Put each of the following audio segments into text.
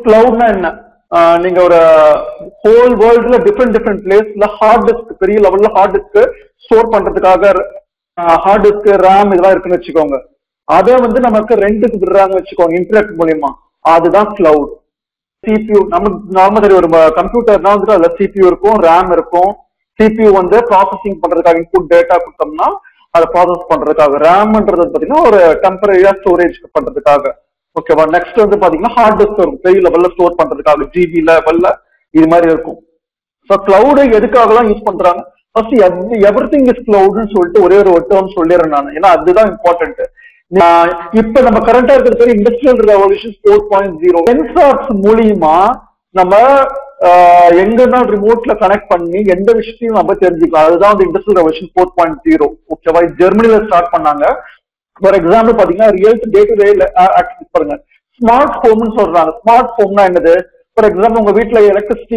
கிளவுட்னா என்ன ஆஹ் நீங்க ஒரு ஹோல் வேர்ல்டுல டிஃப்ரெண்ட் டிஃப்ரெண்ட் பிளேஸ்ல ஹார்ட் டிஸ்க் பெரிய லெவல்ல ஹார்ட் டிஸ்க் ஸ்டோர் பண்றதுக்காக ஹார்ட் டிஸ்க் ரேம் இதெல்லாம் இருக்குன்னு வச்சுக்கோங்க அதை வந்து நமக்கு ரெண்டுக்கு விடுறாங்க வச்சுக்கோங்க இன்டர்நெட் மூலியமா அதுதான் கிளவுட் சிபியூ நமக்கு நார்மல் தெரியும் ஒரு கம்ப்யூட்டர்னா வந்துட்டு அதுல சிபியூ இருக்கும் ரேம் இருக்கும் சிபியூ வந்து ப்ராசஸிங் பண்றதுக்காக இன்புட் டேட்டா கொடுத்தோம்னா அதை ப்ராசஸ் பண்றதுக்காக ரேம்ன்றது பாத்தீங்கன்னா ஒரு டெம்பரரியா ஸ்டோரேஜ் பண்றதுக்காக ஓகேவா நெக்ஸ்ட் வந்து பாத்தீங்கன்னா ஹார்ட் டிஸ்க் இருக்கும் பெரிய லெவல்ல ஸ்டோர் பண்றதுக்காக ஜிபி லெவல்ல இது மாதிரி இருக்கும் ஸோ கிளவுடு எதுக்காகலாம் யூஸ் பண்றாங்க ஃபர்ஸ்ட் எவ்ரி திங் இஸ் கிளவுட்னு சொல்லிட்டு ஒரே ஒரு டேர்ம் சொல்லிடுறேன் நான் ஏன்னா அதுதான் இம்பார்ட்டன்ட் இப்ப நம்ம கரண்டா இருக்கிறது industrial revolution four point zero sensors மூலியமா நம்ம ஆஹ், எங்கன்னா ரிமோட்ல கனெக்ட் பண்ணி எந்த விஷயத்தையும் நம்ம தெரிஞ்சுக்கலாம் அதுதான் வந்து industrial revolution four point zero ஓகேவா ஜெர்மனில ஸ்டார்ட் பண்ணாங்க ஃபார் எக்ஸாம்பிள் பாத்தீங்கன்னா real day to day access பாருங்க ஸ்மார்ட் ஹோம்னு சொல்றாங்க ஸ்மார்ட் ஹோம்னா என்னது ஃபார் எக்ஸாம்பிள் உங்க வீட்ல எலக்ட்ரிசிட்டி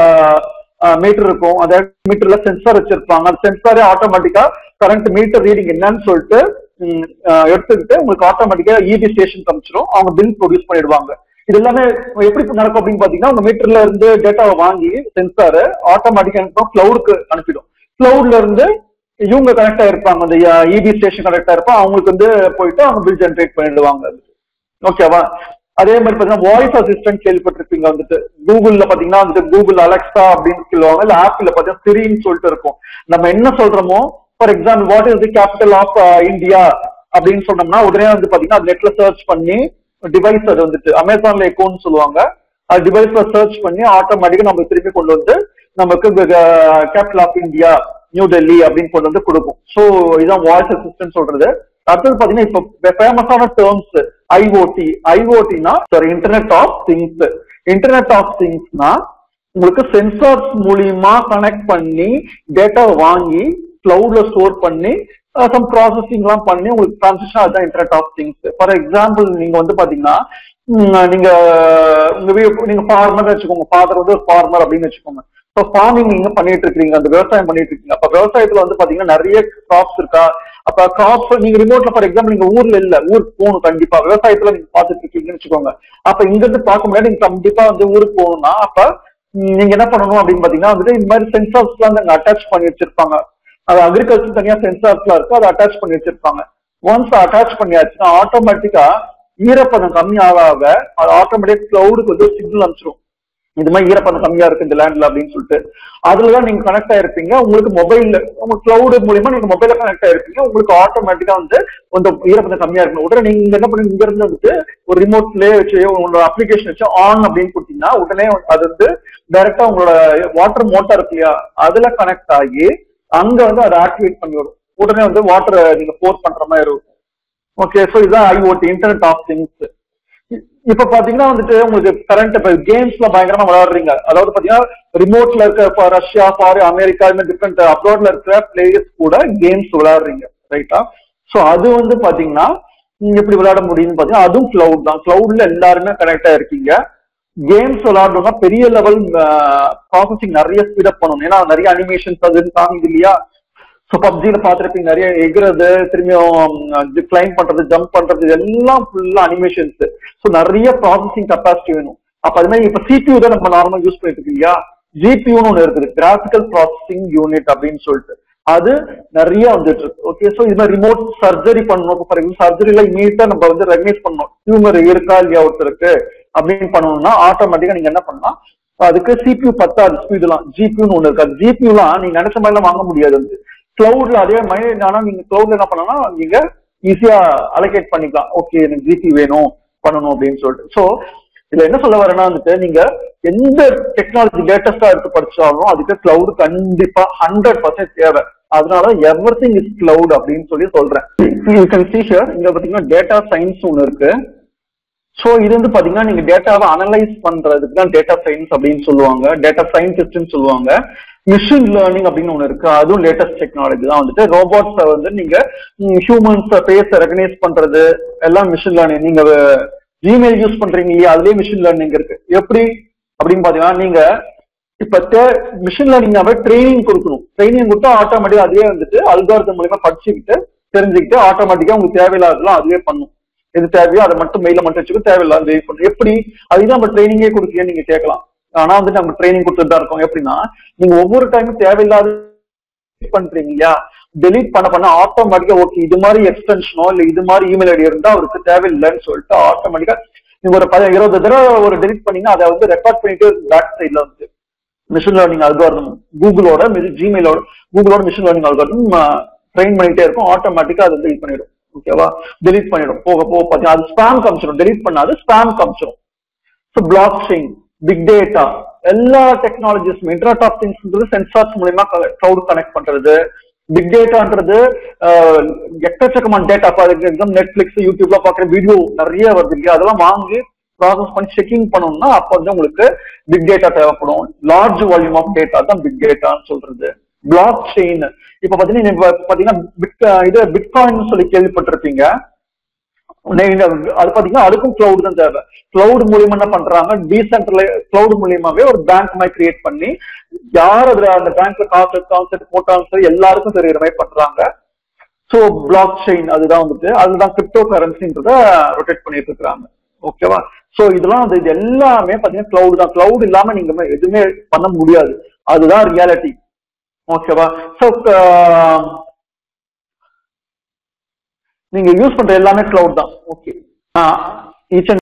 மீட்டர் இருக்கும் அந்த மீட்டர்ல சென்சார் வச்சிருப்பாங்க அந்த சென்சாரே ஆட்டோமேட்டிக்கா கரண்ட் மீட்டர் ரீடிங் என்னன்னு சொல்லிட்டு ம், ஆஹ் எடுத்துக்கிட்டு உங்களுக்கு ஆட்டோமேட்டிக்கா இபி ஸ்டேஷன் காமிச்சிரும் அவங்க பில் ப்ரொடியூஸ் பண்ணிடுவாங்க இது எல்லாமே எப்படி நடக்கும் அப்படின்னு பாத்தீங்கன்னா உங்க மீட்டர்ல இருந்து டேட்டாவை வாங்கி சென்சார் ஆட்டோமேட்டிக்கா கிளவுடுக்கு அனுப்பிடும் கிளவுட்ல இருந்து இவங்க கனெக்ட் ஆயிருப்பாங்க அந்த இபி ஸ்டேஷன் கனெக்ட் ஆயிருப்பா அவங்களுக்கு வந்து போயிட்டு அவங்க பில் ஜென்ரேட் பண்ணிடுவாங்க ஓகேவா அதே மாதிரி பாத்தீங்கன்னா வாய்ஸ் அசிஸ்டன்ட் கேள்விப்பட்டிருப்பீங்க வந்துட்டு கூகுள்ல பாத்தீங்கன்னா வந்துட்டு கூகுள் அலெக்ஸா அப்படின்னு சொல்லுவாங்க இல்ல ஆப்பிள் பாத்தீங்கன்னா சிரின்னு சொல்லிட்டு இருக்கும் நம்ம என்ன சொல்றோமோ for example what is the capital of India அப்படின்னு சொன்னோம்னா உடனே வந்து பாத்தீங்கன்னா அது நெட்ல சர்ச் பண்ணி டிவைஸ் அது வந்துட்டு அமேசான்ல எக்கோன்னு சொல்லுவாங்க அது டிவைஸ்ல சர்ச் பண்ணி ஆட்டோமேட்டிக்கா நம்ம திருப்பி கொண்டு வந்து நமக்கு capital of India New Delhi அப்படின்னு கொண்டு வந்து கொடுக்கும் ஸோ இதான் வாய்ஸ் அசிஸ்டன்ட் சொல்றது அடுத்தது பாத்தீங்கன்னா இப்போ ஃபேமஸான டேர்ம்ஸ் ஐஓடி ஐஓடினா sorry internet of things internet of திங்ஸ்னா உங்களுக்கு சென்சார்ஸ் மூலியமா கனெக்ட் பண்ணி டேட்டா வாங்கி கிளவுட்ல ஸ்டோர் பண்ணி சம் ப்ராசஸிங் எல்லாம் பண்ணி உங்களுக்கு டிரான்சிஷன் அதுதான் internet of things for example நீங்க வந்து பாத்தீங்கன்னா உம், நீங்க உங்க வீ- நீங்க ஃபார்மர் வச்சுக்கோங்க ஃபாதர் வந்து ஒரு ஃபார்மர் அப்படின்னு வச்சுக்கோங்க இப்போ ஃபார்மிங் நீங்க பண்ணிட்டு இருக்கீங்க அந்த விவசாயம் பண்ணிட்டு இருக்கீங்க அப்ப விவசாயத்துல வந்து பாத்தீங்கன்னா நிறைய கிராப்ஸ் இருக்கா அப்ப கிராப் நீங்க ரிமோட்ல ஃபார் எக்ஸாம்பிள் நீங்க ஊர்ல இல்ல ஊருக்கு போகணும் கண்டிப்பா விவசாயத்துல நீங்க பாத்துட்டு இருக்கீங்கன்னு வச்சுக்கோங்க அப்ப இங்க இருந்து பார்க்க முடியாது நீங்க கண்டிப்பா வந்து ஊருக்கு போகணும்னா அப்ப ம், நீங்க என்ன பண்ணணும் அப்படின்னு பாத்தீங்கன்னா வந்துட்டு இந்த மாதிரி சென்சார்ஸ் எல்லாம் அங்க அட்டாச் பண்ணி வச்சிருப்பாங்க அது அக்ரிகல்ச்சர் தனியா சென்சார்ஸ் எல்லாம் இருக்கு அதை அட்டாச் பண்ணி வச்சிருப்பாங்க ஒன்ஸ் அட்டாச் பண்ணியாச்சுன்னா ஆட்டோமேட்டிக்கா ஈரப்பதம் கம்மி ஆக ஆக அது ஆட்டோமேட்டிக் கிளவுடுக்கு வந்து சிக்னல் அனுப்பிச்சிடும் இது மாதிரி ஈரப்பதம் கம்மியா இருக்கு இந்த லேண்ட்ல அப்படின்னு சொல்லிட்டு அதுலதான் நீங்க கனெக்ட் ஆயிருப்பீங்க உங்களுக்கு மொபைல்ல உங்க கிளவுட் மூலியமா நீங்க மொபைல்ல கனெக்ட் ஆயிருப்பீங்க உங்களுக்கு ஆட்டோமேட்டிக்கா வந்து அந்த ஈரப்பதம் கம்மியா இருக்கும் உடனே நீங்க என்ன பண்ணுங்க இங்க இருந்து வந்துட்டு ஒரு ரிமோட்லயே வச்சு உங்களோட அப்ளிகேஷன் வச்சு ஆன் அப்படின்னு கொடுத்தீங்கன்னா உடனே அது வந்து டைரக்டா உங்களோட வாட்டர் மோட்டார் இருக்கு இல்லையா அதுல கனெக்ட் ஆகி அங்க வந்து அதை ஆக்டிவேட் பண்ணி விடும் உடனே வந்து வாட்டர் நீங்க போர் பண்ற மாதிரி இருக்கும் ஓகே ஸோ இதுதான் ஐஓடி இன்டர்நெட் ஆஃப் திங்ஸ் இப்ப பாத்தீங்கன்னா வந்துட்டு உங்களுக்கு கரண்ட் இப்ப கேம்ஸ்ல பயங்கரமா விளையாடுறீங்க அதாவது பாத்தீங்கன்னா ரிமோட்ல இருக்க இப்ப ரஷ்யா ஃபாரி அமெரிக்கா இந்த டிஃப்ரெண்ட் அப்ராட்ல இருக்கிற பிளேயர்ஸ் கூட கேம்ஸ் விளையாடுறீங்க ரைட்டா சோ அது வந்து பாத்தீங்கன்னா நீங்க எப்படி விளையாட முடியும்னு பாத்தீங்கன்னா அதுவும் கிளவுட் தான் கிளவுட்ல எல்லாருமே கனெக்ட் ஆயிருக்கீங்க கேம்ஸ் விளையாடணும்னா பெரிய லெவல் ப்ராசஸிங் நிறைய ஸ்பீடப் பண்ணணும் ஏன்னா நிறைய அனிமேஷன்ஸ் அதுன்னு காமிது இல்லையா ஸோ பப்ஜியில பார்த்துருப்பீங்க நிறைய எகுறது திரும்பியும் கிளைம் பண்றது ஜம்ப் பண்றது இதெல்லாம் ஃபுல்லா அனிமேஷன்ஸ் ஸோ நிறைய ப்ராசஸிங் கெப்பாசிட்டி வேணும் அப்ப அது மாதிரி இப்ப சிபியூ தான் நம்ம நார்மலா யூஸ் பண்ணிட்டு இருக்கோம் இல்லையா ஜிபியூன்னு ஒன்று இருக்குது கிராஃபிக்கல் ப்ராசஸிங் யூனிட் அப்படின்னு சொல்லிட்டு அது நிறைய வந்துட்டு இருக்கு ஓகே ஸோ இது மாதிரி ரிமோட் சர்ஜரி பண்ணணும் ஃபார் எக்ஸாம்பிள் சர்ஜரியில இமீடியட்டா நம்ம வந்து ரெகனைஸ் பண்ணணும் டியூமர் இருக்கா இல்லையா ஒருத்தருக்கு அப்படின்னு பண்ணணும்னா ஆட்டோமேட்டிக்கா நீங்க என்ன பண்ணலாம் அதுக்கு சிபியூ பத்தாது ஸ்பீடுலாம் ஜிபியூன்னு ஒன்று இருக்கு அது ஜிபியூலாம் நீங்க நினைச்ச மாதிரிலாம் வாங்க முடியாது வந்து கிளவுட்ல அதே மாதிரி ஆனா நீங்க கிளவுட்ல என்ன பண்ணலாம் நீங்க ஈஸியா அலோகேட் பண்ணிக்கலாம் ஓகே எனக்கு ஜிபி வேணும் பண்ணணும் அப்படின்னு சொல்லிட்டு ஸோ இதுல என்ன சொல்ல வரேன்னா வந்துட்டு நீங்க எந்த டெக்னாலஜி லேட்டஸ்டா எடுத்து படிச்சாலும் அதுக்கு கிளவுட் கண்டிப்பா ஹண்ட்ரட் பர்சன்ட் தேவை அதனால எவ்ரி திங் இஸ் கிளவுட் அப்படின்னு சொல்லி சொல்றேன் யூ கேன் see here இங்க பாத்தீங்கன்னா டேட்டா சயின்ஸ் ஒன்று இருக்கு சோ இது வந்து பாத்தீங்கன்னா நீங்க டேட்டாவை அனலைஸ் பண்றதுக்கு தான் டேட்டா சயின்ஸ் அப்படின்னு சொல்லுவாங்க டேட்டா சயின்டிஸ்ட்னு சொல்லுவாங்க மிஷின் லேர்னிங் அப்படின்னு ஒன்று இருக்கு அதுவும் லேட்டஸ்ட் டெக்னாலஜி தான் வந்துட்டு ரோபோட்ஸை வந்து நீங்க ஹியூமன்ஸ் பேச ரெகனைஸ் பண்றது எல்லாம் மிஷின் லேர்னிங் நீங்க ஜிமெயில் யூஸ் பண்றீங்க இல்லையா அதுலயே மிஷின் லேர்னிங் இருக்கு எப்படி அப்படின்னு பாத்தீங்கன்னா நீங்க இப்ப மிஷின் லேர்னிங்காவே ட்ரைனிங் கொடுக்கணும் ட்ரைனிங் கொடுத்தா ஆட்டோமேட்டிக்கா அதுவே வந்துட்டு அல்காரதம் மூலியமா படிச்சுக்கிட்டு தெரிஞ்சுக்கிட்டு ஆட்டோமேட்டிக்கா உங்களுக்கு தேவையில்லாததெல்லாம் அதுவே பண்ணும் எது தேவையோ அதை மட்டும் மெயில மட்டும் வச்சுக்கோ தேவையில்லாத delete பண்ணும் எப்படி அதுதான் நம்ம ட்ரைனிங்கே கொடுக்கலையே நீங்க கேட்கலாம் ஆனா வந்து நம்ம ட்ரைனிங் கொடுத்துட்டு தான் இருக்கோம் எப்படின்னா நீங்க ஒவ்வொரு டைமும் தேவையில்லாத delete பண்றீங்க இல்லையா delete பண்ண பண்ண ஆட்டோமேட்டிக்கா ஓகே இது மாதிரி எக்ஸ்டென்ஷனோ இல்ல இது மாதிரி இமெயில் ஐடி இருந்தா அவருக்கு தேவையில்லைன்னு சொல்லிட்டு ஆட்டோமேட்டிக்கா நீங்க ஒரு பதி- இருபது தடவை ஒரு delete பண்ணீங்கன்னா அதை வந்து ரெக்கார்ட் பண்ணிட்டு பேக் சைட்ல வந்து மிஷின் லேர்னிங் அல்காரிதம் கூகுளோட ஜிமெயிலோட கூகுளோட மிஷின் லேர்னிங் அல்காரிதம் ட்ரெயின் பண்ணிட்டே இருக்கும் ஆட்டோமேட்டிக்கா அதை delete பண்ணிடும் ஓகேவா delete பண்ணிடும் போக போக பாத்தீங்கன்னா அது ஸ்பேம் காமிச்சிடும் delete பண்ணாது ஸ்பேம் காமிச்சிடும் so blockchain big data எல்லா டெக்னாலஜிஸும் இன்டர்நெட் ஆஃப் திங்ஸ்ன்றது சென்சார்ஸ் மூலியமா கிளவுட் கனெக்ட் பண்றது பிக் டேட்டான்றது எக்கச்சக்கமான டேட்டா ஃபார் எக்ஸாம்பிள் நெட்ஃபிளிக்ஸ் யூடியூப்ல பாக்குற வீடியோ நிறைய வருது இல்லையா அதெல்லாம் வாங்கி ப்ராசஸ் பண்ணி செக்கிங் பண்ணணும்னா அப்ப வந்து உங்களுக்கு பிக் டேட்டா தேவைப்படும் லார்ஜ் வால்யூம் ஆஃப் டேட்டா தான் பிக் டேட்டான்னு சொல்றது பிளாக் செயின் இப்ப பாத்தீங்கன்னா இப்ப பாத்தீங்கன்னா பிட் இது பிட்காயின் சொல்லி கேள்விப்பட்டிருப்பீங்க நீங்க அது பாத்தீங்கன்னா அதுக்கும் கிளவுட் தான் தேவை கிளவுட் மூலியமா என்ன பண்றாங்க டீசென்ட்ரலை கிளவுட் மூலியமாவே ஒரு பேங்க் மாதிரி கிரியேட் பண்ணி யார் அதுல அந்த பேங்க்ல காசு கான்செப்ட் போட்டாலும் சரி எல்லாருக்கும் தெரியுற மாதிரி பண்றாங்க ஸோ பிளாக் செயின் அதுதான் வந்துட்டு அதுதான் கிரிப்டோ கரன்சின்றத ரொட்டேட் பண்ணிட்டு இருக்காங்க ஓகேவா ஸோ இதெல்லாம் வந்து இது எல்லாமே பாத்தீங்கன்னா கிளவுட் தான் கிளவுட் இல்லாம நீங்க எதுவுமே பண்ண முடியாது அதுதான் ரியாலிட்டி ஓகேவா ஸோ நீங்க யூஸ் பண்ற எல்லாமே கிளவுட் தான் ஓகே ஈச்